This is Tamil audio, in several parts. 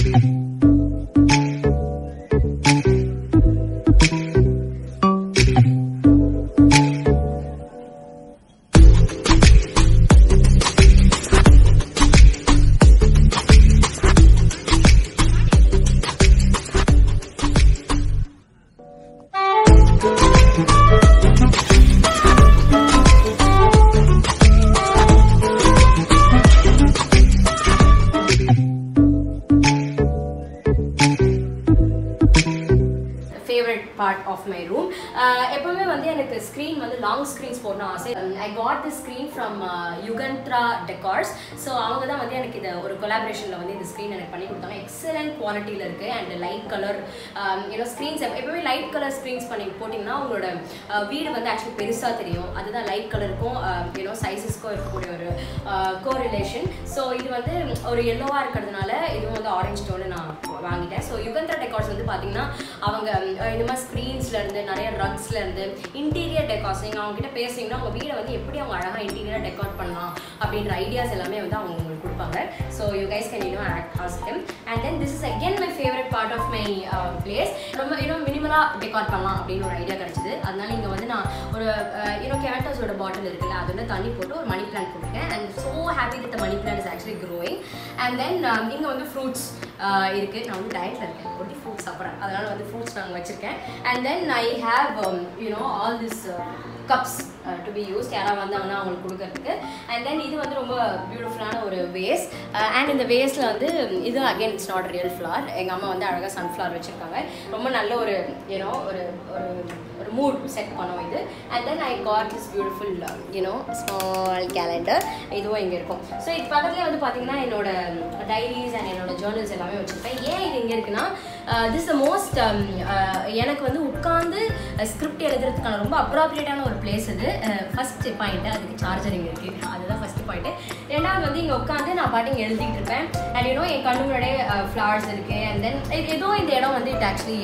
favourite part of my room எப்பவுமே வந்து எனக்கு ஸ்க்ரீன் வந்து லாங் ஸ்க்ரீன்ஸ் போடணும் ஆசை I got the screen from Yugantra decors so அவங்க தான் வந்து எனக்கு இதை ஒரு கொலாபரேஷனில் வந்து இந்த ஸ்க்ரீன் எனக்கு பண்ணி கொடுத்தாங்க எக்ஸலண்ட் குவாலிட்டியில் இருக்குது அண்ட் லைட் கலர் ஏன்னா ஸ்க்ரீன்ஸ் எப்பவுமே லைட் கலர் ஸ்க்ரீன்ஸ் பண்ணி போட்டிங்கன்னா உங்களோட அஹ், வீடு வந்து ஆக்சுவலி பெருசாக தெரியும் அதுதான் லைட் கலருக்கும் யூனோ சைஸஸ்க்கும் இருக்கக்கூடிய ஒரு கோரிலேஷன் ஸோ இது வந்து ஒரு எல்லோவாக இருக்கிறதுனால இதுவும் வந்து ஆரஞ்சு டோனு நான் வாங்கிட்டேன் ஸோ யுகந்த்ரா டெக்கார்ஸ் வந்து பார்த்தீங்கன்னா அவங்க அஹ், இந்த மாதிரி ஸ்க்ரீன்ஸ்ல இருந்து நிறைய rugsல இருந்து இன்டீரியர் டெக்கார்ஸ் நீங்கள் அவங்க கிட்ட பேசுனீங்கன்னா அவங்க வீடை வந்து எப்படி அவங்க அழகாக இன்டீரியராக டெக்கார் பண்ணலாம் அப்படின்ற ஐடியாஸ் எல்லாமே வந்து அவங்க உங்களுக்கு கொடுப்பாங்க so you guys can you know ask them and then this is again my favourite part of my place ரொம்ப இன்னும் மினிமலாக டெக்கார் பண்ணலாம் அப்படின்னு ஒரு ஐடியா கிடைச்சது அதனால இங்கே வந்து நான் ஒரு யூனோ கேரக்டர்ஸோட பாட்டில் இருக்குல்ல அதில் தண்ணி போட்டு ஒரு மணி பிளான்ட் போட்டிருக்கேன் and so happy with money plant is actually growing and then இங்கே வந்து ஃப்ரூட்ஸ் இருக்குது நான் வந்து டயட்டில் இருக்கேன் ஒட்டி ஃப்ரூட்ஸ் சாப்பிட்றேன் அதனால் வந்து ஃப்ரூட்ஸ் நாங்கள் வச்சுருக்கேன் and then I have you know all this cups to be use யாராவது வந்தாங்கன்னா அவங்களுக்கு கொடுக்கறதுக்கு அண்ட் தென் இது வந்து ரொம்ப பியூட்டிஃபுல்லான ஒரு வேஸ் அண்ட் இந்த வேஸில் வந்து இது again it's not real flower எங்கள் அம்மா வந்து அழகாக சன்ஃப்ளவர் வச்சுருக்காங்க ரொம்ப நல்ல ஒரு யூனோ ஒரு ஒரு ஒரு மூட் செட் பண்ணோம் இது and then I got this beautiful you know small calendar இதுவும் இங்கே இருக்கும் ஸோ இது பக்கத்துலேயே வந்து பார்த்தீங்கன்னா என்னோட டைரிஸ் அண்ட் என்னோட ஜேர்னல்ஸ் எல்லாமே வச்சுருப்பேன் ஏன் இது இங்கே இருக்குன்னா திஸ் த மோஸ்ட் எனக்கு வந்து உட்காந்து ஸ்கிரிப்ட் எழுதுறதுக்கான ரொம்ப அப்ராப்ரியேட்டான ஒரு பிளேஸ் இது ஃபர்ஸ்ட் பாயிண்ட் அதுக்கு சார்ஜர் இங்கே இருக்குது அதுதான் ஃபர்ஸ்ட் பாயிண்ட் ரெண்டாவது வந்து இங்கே உட்காந்து நான் பாட்டு இங்கே எழுதிட்டு இருப்பேன் அண்ட் யூனோ என் கண்ணு முன்னாடியே ஃப்ளவர்ஸ் இருக்குது அண்ட் தென் ஏதோ இந்த இடம் வந்து இட் ஆக்சுவலி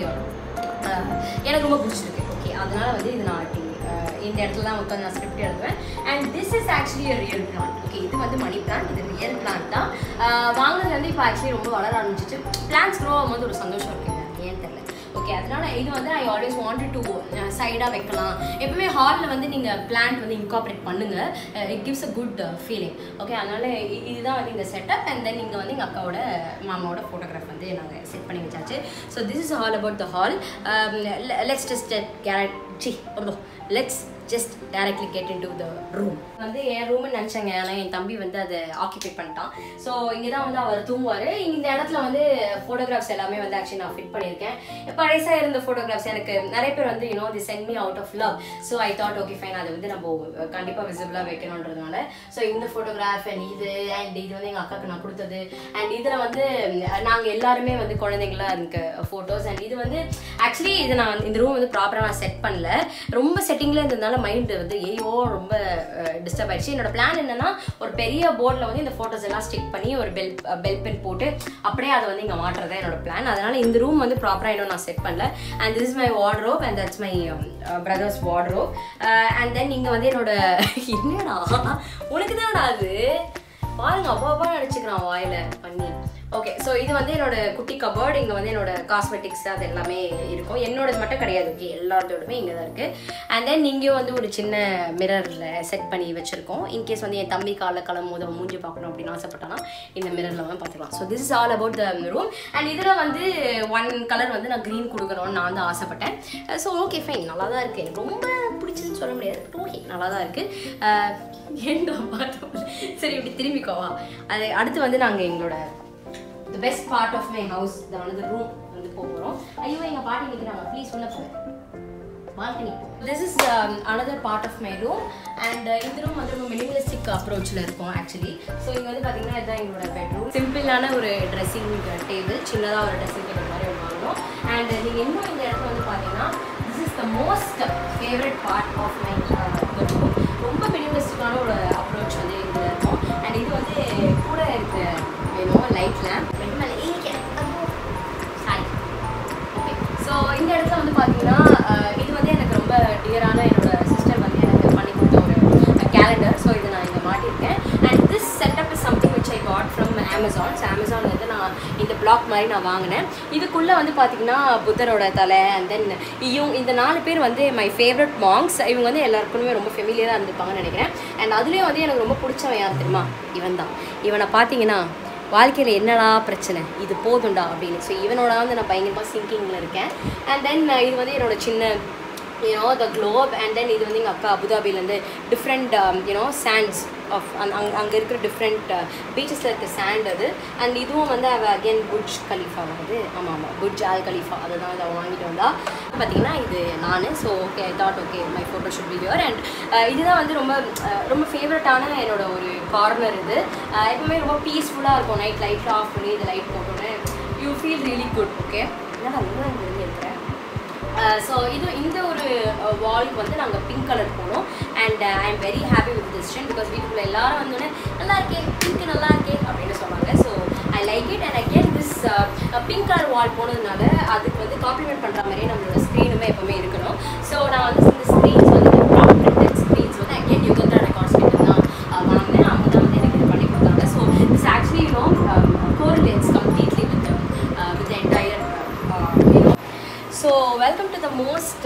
எனக்கு ரொம்ப பிடிச்சிருக்கு ஓகே அதனால வந்து இது நான் இப்படி, அஹ், இந்த இடத்துல தான் உட்காந்து நான் ஸ்கிரிப்ட் எழுதுவேன் and this is actually real plant okay இது வந்து மணி பிளான்ட் இது ரியல் பிளான்ட் தான் அஹ், வாங்குனதுல இருந்து இப்போ ஆக்சுவலி ரொம்ப வளர ஆரம்பிச்சிச்சு பிளான்ஸ் க்ரோ ஆகும்போது ஒரு சந்தோஷம் இருக்குங்க ஏன் தெரியல ஓகே அதனால இது வந்து ஐ ஆல்வேஸ் வாண்டட் டு சைடாக வைக்கலாம் எப்பவுமே ஹாலில் வந்து நீங்கள் பிளான்ட் வந்து இன்கார்பரேட் பண்ணுங்க it gives a good feeling okay அதனால இ- இதுதான் வந்து இந்த செட்டப் அண்ட் தென் இங்கே வந்து எங்கள் அக்காவோட மாமாவோட ஃபோட்டோகிராஃப் வந்து நாங்கள் செட் பண்ணி வச்சாச்சு so this is all about the hall let's just கேரட் சி let's just directly get into the room வந்து என் ரூம்னு நினச்சேங்க ஆனால் என் தம்பி வந்து அதை ஆக்கிபை பண்ணிட்டான் ஸோ இங்கே தான் வந்து அவர் தூங்குவார் இந்த இடத்துல வந்து ஃபோட்டோகிராஃப்ஸ் எல்லாமே வந்து ஆக்சுவலி நான் ஃபிட் பண்ணியிருக்கேன் பழசாக இருந்த ஃபோட்டோகிராஃப்ஸ் எனக்கு நிறைய பேர் வந்து you know they sent me out of love so I thought okay fine அதை வந்து நம்ம கண்டிப்பாக விசிபிளாக வைக்கணுன்றதுனால ஸோ இந்த ஃபோட்டோகிராஃப் அண்ட் இது அண்ட் இது வந்து எங்கள் அக்காவுக்கு நான் கொடுத்தது அண்ட் இதில் வந்து நாங்கள் எல்லாருமே வந்து குழந்தைங்களா இருக்க ஃபோட்டோஸ் அண்ட் இது வந்து ஆக்சுவலி இது நான் இந்த ரூம் வந்து ப்ராப்பராக நான் செட் பண்ணல ரொம்ப செட்டிங்கில் இருந்ததுனால மைண்டு வந்து ஐயோ ரொம்ப டிஸ்டர்ப் ஆயிடுச்சு என்னோட பிளான் என்னன்னா ஒரு பெரிய போர்டில் வந்து இந்த ஃபோட்டோஸ் எல்லாம் ஸ்டிக் பண்ணி ஒரு பெல் பெல் பென் போட்டு அப்படியே அதை வந்து இங்கே மாட்டுறது என்னோட பிளான் அதனால இந்த ரூம் வந்து ப்ராப்பராக இன்னும் நான் செட் பண்ணல and this is my wardrobe and that's my brother's wardrobe and then இங்கே வந்து என்னோட என்னடா உனக்கு தானடா அது பாருங்க அப்பா அப்பா நினச்சிக்கிறான் வாயில பண்ணி ஓகே ஸோ இது வந்து என்னோட குட்டி கபோர்டு இங்கே வந்து என்னோட காஸ்மெட்டிக்ஸ் அது எல்லாமே இருக்கும் என்னோடது மட்டும் கிடையாது ஓகே எல்லாத்தோடுமே இங்கே தான் இருக்குது அண்ட் தென் இங்கேயும் வந்து ஒரு சின்ன மிரரில் செட் பண்ணி வச்சுருக்கோம் இன்கேஸ் வந்து என் தம்பி காலைல கிளம்பும் போது அவன் மூஞ்சி பார்க்கணும் அப்படின்னு ஆசைப்பட்டானா இந்த மிரரில் வந்து பார்த்துக்கலாம் so this is all about the room and இதில் வந்து ஒன் கலர் வந்து நான் க்ரீன் கொடுக்கணும்னு நான் வந்து ஆசைப்பட்டேன் ஸோ ஓகே ஃபைன் நல்லா தான் இருக்குது எனக்கு ரொம்ப பிடிச்சதுன்னு சொல்ல முடியாது ஓகே நல்லா தான் இருக்குது ஏன்டா பார்த்தோம் சரி இப்படி திரும்பிக்கோவா அது அடுத்து வந்து நாங்கள் எங்களோட the best part of my house the another room வந்து போக போகிறோம் ஐயோ எங்கள் பாட்டி நிற்கிறாங்க ப்ளீஸ் உள்ள போங்க balcony this is another part of my room and இந்த ரூம் வந்து ரொம்ப மினிமலிஸ்டிக் அப்ரோச்சில் இருக்கும் ஆக்சுவலி ஸோ இங்கே வந்து பார்த்தீங்கன்னா இதுதான் எங்களோட பெட்ரூம் சிம்பிளான ஒரு ட்ரெஸ்ஸிங் டேபிள் சின்னதாக ஒரு ட்ரெஸ்ஸிங் டேபிள் மாதிரி ஒன்று வாங்கணும் அண்ட் நீங்கள் இன்னும் இந்த இடத்துல வந்து பார்த்தீங்கன்னா this is the most favourite part of my room ரொம்ப மினிமலிஸ்டிக்கான ஒரு அப்ரோச் வந்து இதில் இருக்கும் அண்ட் இது வந்து கூட இருக்கிற வேணும் லைட் லேம்ப் ரெண்டு மேலே சாய் ஓகே ஸோ இந்த இடத்துல வந்து பார்த்தீங்கன்னா அஹ், இது வந்து எனக்கு ரொம்ப டியரான என்னோட சிஸ்டர் வந்து எனக்கு பண்ணி கொடுத்த ஒரு கேலண்டர் ஸோ இதை நான் இங்கே மாட்டியிருக்கேன் and this setup is something which I got from Amazon so Amazon வந்து நான் இந்த பிளாக் மாதிரி நான் வாங்கினேன் இதுக்குள்ளே வந்து பார்த்தீங்கன்னா புத்தரோட தலை அண்ட் தென் இவங்க இந்த நாலு பேர் வந்து மை ஃபேவரட் மாங்ஸ் இவங்க வந்து எல்லாருக்குமே ரொம்ப ஃபெமிலியராக இருந்திருப்பாங்கன்னு நினைக்கிறேன் அண்ட் அதுலேயும் வந்து எனக்கு ரொம்ப பிடிச்சவன் யார் தெரியுமா இவன் தான் இவனை பார்த்தீங்கன்னா வாழ்க்கையில் என்னடா பிரச்சனை இது போதும்டா அப்படின்னு ஸோ இவனோட வந்து நான் பயங்கரமாக சிங்கிங்கில் இருக்கேன் அண்ட் தென் இது வந்து என்னோட சின்ன you know the globe and then இது வந்து எங்கள் அக்கா அபுதாபிலேருந்து டிஃப்ரெண்ட் யூனோ சாண்ட்ஸ் ஆஃப் அங் அங்கே அங்கே இருக்கிற டிஃப்ரெண்ட் பீச்சஸில் இருக்க சாண்ட் அது அண்ட் இதுவும் வந்து அவள் அகெயின் புட்ஜ் கலீஃபா வந்து ஆமாம் ஆமாம் புட்ஜ் ஆல் கலீஃபா அதை தான் அவள் வாங்கிட்டு வந்தா பார்த்தீங்கன்னா இது நான் so okay I thought okay my photo shoot be your and இதுதான் வந்து ரொம்ப அஹ், ரொம்ப ஃபேவரட்டான என்னோட ஒரு கார்னர் இது அஹ், எப்பவுமே ரொம்ப பீஸ்ஃபுல்லாக இருக்கும் நைட் லைட் ஆஃப் பண்ணி இது லைட் போட்டோன்னே you feel really good okay என்னடா இன்னும் இங்கே வெளியே இருக்கிறேன் ஸோ இது இந்த ஒரு வால்க்கு வந்து நாங்கள் பிங்க் கலர் போனோம் and I am very happy with decision because வீட்டுக்குள்ள எல்லாரும் வந்தோடனே நல்லா இருக்கே பிங்க் நல்லா இருக்கே அப்படின்னு சொன்னாங்க so I like it and again this pink colour wall போனதுனால அதுக்கு வந்து காம்ப்ளிமெண்ட் பண்ணுற மாதிரியே நம்மளோட ஸ்க்ரீனுமே எப்பவுமே இருக்கணும் ஸோ நான் வந்து இந்த ஸ்க்ரீன்ஸ் வந்து ப்ராப்பர் ஸ்க்ரீன்ஸ் வந்து அகேன் யுகந்தா ரெக்கார்ட்ஸ் தான் uh, வாங்கினேன் அவங்க தான் வந்து எனக்கு இது பண்ணி கொடுத்தாங்க so this actually you know correlates completely with with entire you know so welcome to the most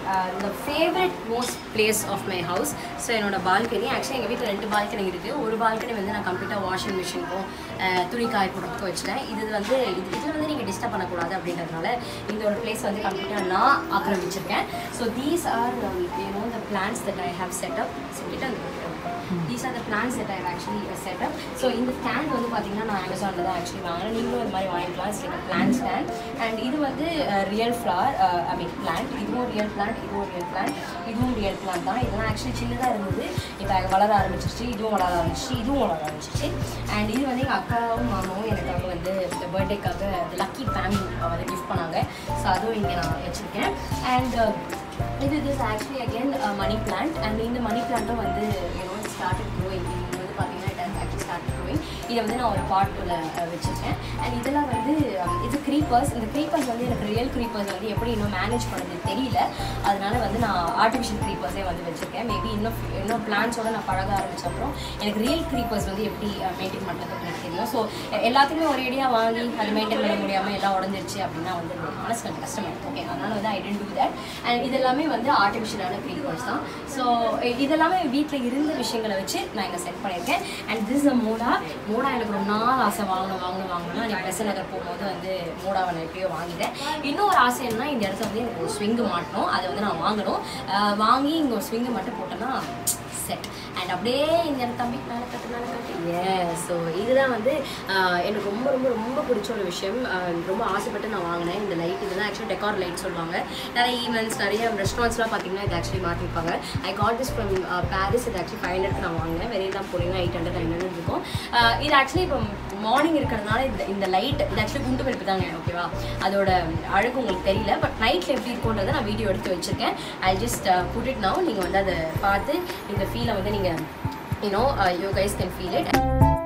the favourite most place of my house so என்னோட பால்கனி ஆக்சுவலி எங்கள் வீட்டில் ரெண்டு பால்கனி இருக்குது ஒரு பால்கனி வந்து நான் கம்ப்ளீட்டாக வாஷிங் மிஷினுக்கும் துணி காய போடுறதுக்கும் வச்சுட்டேன் இது வந்து இது இதில் வந்து நீங்கள் டிஸ்டர்ப் பண்ணக்கூடாது அப்படின்றதுனால இந்த ஒரு பிளேஸ் வந்து கம்ப்ளீட்டாக நான் ஆக்கிரமிச்சிருக்கேன் so these are you know the plants that I have set up செஞ்சுட்டு அந்த these are the plants that I actually set up so இந்த ஸ்டாண்ட் வந்து பார்த்தீங்கன்னா நான் அமேசானில் தான் ஆக்சுவலி வாங்கினேன் நீங்களும் இது மாதிரி வாங்கிக்கலாம் it's like plant stand and இது வந்து real flower I mean plant இதுவும் ரியல் பிளான்ட் இதுவும் ரியல் பிளான்ட் இதுவும் ரியல் பிளான்ட் தான் இதெல்லாம் ஆக்சுவலி சின்னதாக இருந்தது இப்போ வளர ஆரம்பிச்சிருச்சு இதுவும் வளர ஆரம்பிச்சிச்சு இதுவும் வளர ஆரம்பிச்சிச்சு அண்ட் இது வந்து எங்கள் அக்காவும் மாமாவும் எனக்காக வந்து இந்த பர்த்டேக்காக லக்கி ஃபேமிலி வந்து கிஃப்ட் பண்ணாங்க ஸோ அதுவும் இங்கே நான் வச்சுருக்கேன் அண்ட் இது this actually again money plant and இந்த மணி பிளான்ட்டும் வந்து யூனோ ஸ்டார்டட் க்ரோயிங் இது வந்து பார்த்தீங்கன்னா இட் ஆக்சுவலி ஸ்டார்ட் க்ரோயிங் இதை வந்து நான் ஒரு பாட்டுக்குள்ளே வச்சுருக்கேன் அண்ட் இதெல்லாம் வந்து um, இது க்ரீப்பர்ஸ் இந்த க்ரீப்பர்ஸ் வந்து எனக்கு ரியல் க்ரீப்பர்ஸ் வந்து எப்படி இன்னும் மேனேஜ் பண்ணது தெரியல அதனால வந்து நான் ஆர்டிஃபிஷியல் க்ரீப்பர்ஸே வந்து வச்சுருக்கேன் மேபி இன்னும் இன்னும் பிளான்ஸோட நான் பழக ஆரம்பிச்ச அப்புறம் எனக்கு ரியல் க்ரீப்பர்ஸ் வந்து எப்படி மெயின்டைன் பண்ணுறது எனக்கு தெரியும் ஸோ எல்லாத்துக்குமே ஒரேடியாக வாங்கி அது மெயின்டைன் பண்ண முடியாமல் எல்லாம் உடஞ்சிருச்சு அப்படின்னா வந்து மனசு கொஞ்சம் கஷ்டமாயிடும் ஓகே அதனால வந்து I tend to that and இதெல்லாமே வந்து ஆர்டிஃபிஷியலான க்ரீப்பர்ஸ் தான் ஸோ இதெல்லாமே வீட்டில் இருந்த விஷயங்களை வச்சு நான் இங்கே செட் பண்ணியிருக்கேன் அண்ட் திஸ் அ மோடா மோடா எனக்கு ரொம்ப நாள் ஆசை வாங்கணும் வாங்கணும் வாங்கணும் எனக்கு பெச நகர் போகும்போது வந்து மோடாவை நான் எப்பயோ வாங்கிட்டேன் இன்னொரு ஆசை என்னன்னா இந்த இடத்துல வந்து எனக்கு ஒரு ஸ்விங்கு மாட்டணும் அதை வந்து நான் வாங்கணும் அஹ் வாங்கி இங்கே ஒரு ஸ்விங்கு மட்டும் போட்டோன்னா செட் அண்ட் அப்படியே இந்த இடத்த தம்பி மேலே கட்டு மேலே கட்டு ஏ ஸோ இதுதான் வந்து ஆஹ், எனக்கு ரொம்ப ரொம்ப ரொம்ப பிடிச்ச ஒரு விஷயம் ஆஹ், ரொம்ப ஆசைப்பட்டு நான் வாங்கினேன் இந்த லைட் இதெல்லாம் ஆக்சுவலி டெக்கார் லைட் சொல்லுவாங்க நிறைய ஈவெண்ட்ஸ் நிறைய ரெஸ்டாரண்ட்ஸ்லாம் பார்த்தீங்கன்னா இது ஆக்சுவலி மாற்றிருப்பாங்க I got this from Paris இது ஆக்சுவலி ஃபைவ் ஹண்ட்ரட் நான் வாங்கினேன் வெளியெல்லாம் போனீங்கன்னா எயிட் ஹண்ட்ரட் நைன் ஹண்ட்ரட் இருக்கும் ஆஹ், இது ஆக்சுவலி இப்போ மார்னிங் இருக்கிறதுனால இந்த இந்த லைட் இது ஆக்சுவலி குண்டு பருப்பு தாங்க ஓகேவா அதோட அழகு உங்களுக்கு தெரியல பட் நைட்டில் எப்படி இருக்கும்ன்றதை நான் வீடியோ எடுத்து வச்சிருக்கேன் I just put it now நீங்கள் வந்து அதை பார்த்து இந்த ஃபீலை வந்து நீங்கள் you know you guys can feel it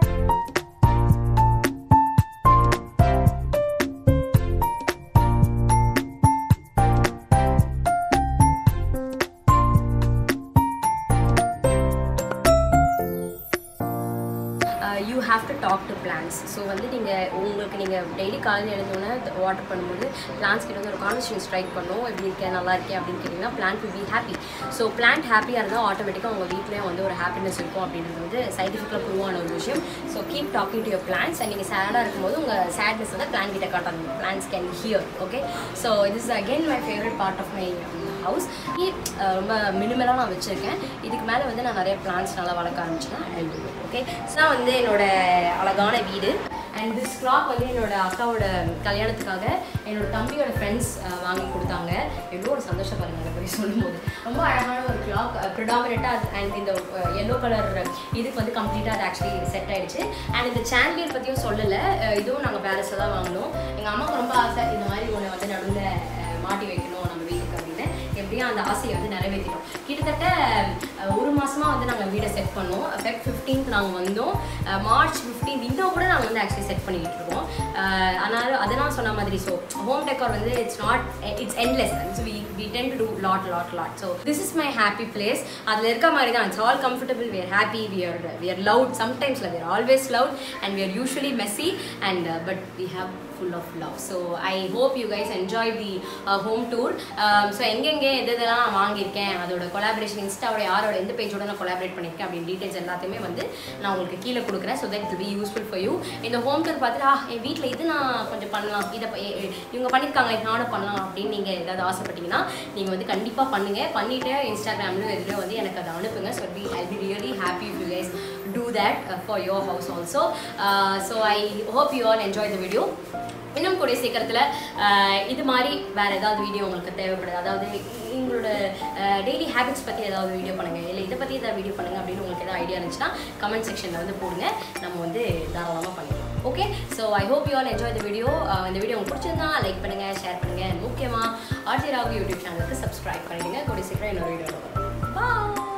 you have to talk to plants so வந்து நீங்கள் உங்களுக்கு நீங்கள் டெய்லி காலையில் எழுந்தோன்னே வாட்டர் பண்ணும்போது பிளான்ஸ் கிட்ட வந்து ஒரு கான்வர்சேஷன் ஸ்ட்ரைக் பண்ணும் எப்படி இருக்கேன் நல்லா இருக்கேன் அப்படின்னு கேட்டிங்கன்னா plant will be happy so plant ஹாப்பியாக இருந்தால் ஆட்டோமேட்டிக்காக உங்கள் வீட்லேயும் வந்து ஒரு ஹாப்பினஸ் இருக்கும் அப்படின்றது வந்து சயின்டிஃபிக்காக ப்ரூவ் ஆன ஒரு விஷயம் so keep talking to your plants and நீங்கள் சேடாக இருக்கும்போது உங்கள் சேட்னஸ் வந்து பிளான் கிட்ட காட்டாங்க plants can hear okay so is again my favourite part of my house ரொம்ப மினிமலாக நான் வச்சுருக்கேன் இதுக்கு மேலே வந்து நான் நிறைய பிளான்ஸ் நல்லா வளர்க்க ஆரம்பிச்சேன் ஓகே ஸோ வந்து என்னோட அழகான வீடு அண்ட் திஸ் கிளாக் வந்து என்னோட அக்காவோட கல்யாணத்துக்காக என்னோட தம்பியோட ஃப்ரெண்ட்ஸ் வாங்கி கொடுத்தாங்க எவ்வளோ ஒரு சந்தோஷம் பாருங்க அதை பற்றி சொல்லும்போது ரொம்ப அழகான ஒரு கிளாக் ப்ரிடாமினட்டாக அண்ட் இந்த எல்லோ கலர் இதுக்கு வந்து கம்ப்ளீட்டாக அது ஆக்சுவலி செட் ஆயிடுச்சு அண்ட் இந்த சாண்டியர் பற்றியும் சொல்லலை அஹ் இதுவும் நாங்கள் பேலஸில் தான் வாங்கினோம் எங்கள் அம்மாவுக்கு ரொம்ப ஆசை இந்த மாதிரி ஒன்று வந்து நடுவில் அஹ் மாட்டி வைக்கணும் நம்ம வீட்டுக்கு அப்படின்னு எப்படியும் அந்த ஆசையை வந்து நிறைவேற்றிட்டோம் கிட்டத்தட்ட அஹ், ஒரு மாசமாக வந்து நாங்கள் வீடை செட் பண்ணோம் ஃபெப் ஃபிஃப்டீன்த் நாங்கள் வந்தோம் அஹ், மார்ச் ஃபிஃப்டீன்த் இன்னும் கூட நாங்கள் வந்து ஆக்சுவலி செட் பண்ணிக்கிட்டு இருக்கோம் அஹ், அதனால அதை நான் சொன்ன மாதிரி ஸோ ஹோம் டெக்கார் வந்து it's not it's endless so we we tend to do lot lot lot so this is my happy place அதில் இருக்க மாதிரி தான் it's all comfortable we are happy we are we are loud சம்டைம்ஸில் we are always loud and we are usually messy and but we have full of love so I hope you guys enjoy the home tour so எங்கெங்கே எது இதெல்லாம் நான் வாங்கியிருக்கேன் அதோட கொலாபரேஷன் இன்ஸ்டாவோட யாரோட எந்த பேஜோட நான் கொலாபரேட் பண்ணியிருக்கேன் அப்படின்னு டீட்டெயில்ஸ் எல்லாத்தையுமே வந்து நான் உங்களுக்கு கீழே கொடுக்குறேன் so that it be useful for you இந்த ஹோம் டூர் பார்த்துட்டு ஆ என் வீட்டில் இது நான் கொஞ்சம் பண்ணலாம் இதை ப- எ- எ- இவங்க பண்ணியிருக்காங்க இது நானும் பண்ணலாம் அப்படின்னு நீங்கள் ஏதாவது ஆசைப்பட்டீங்கன்னா நீங்கள் வந்து கண்டிப்பாக பண்ணுங்கள் பண்ணிவிட்டு இன்ஸ்டாகிராம்ல இதில் வந்து எனக்கு அதை அனுப்புங்க so be I be really happy you guys do that for your house also so I hope you all enjoy the video இன்னும் கூடிய சீக்கிரத்தில் ஆஹ், இது மாதிரி வேறு ஏதாவது வீடியோ உங்களுக்கு தேவைப்படுது அதாவது உங்களோட டெய்லி ஹேபிட்ஸ் பற்றி ஏதாவது வீடியோ பண்ணுங்கள் இல்லை இதை பற்றி ஏதாவது வீடியோ பண்ணுங்கள் அப்படின்னு உங்களுக்கு ஏதாவது ஐடியா இருந்துச்சுன்னா கமெண்ட் செக்ஷனில் வந்து போடுங்க நம்ம வந்து தாராளமாக பண்ணிக்கலாம் okay so I hope you all enjoy the video இந்த வீடியோ உங்களுக்கு பிடிச்சிருந்தா லைக் பண்ணுங்கள் ஷேர் பண்ணுங்கள் முக்கியமாக ஆர்ஜி ராகு யூடியூப் சேனலுக்கு சப்ஸ்கிரைப் பண்ணிடுங்க கூடிய சீக்கிரம் இன்னொரு வீடியோ பாய்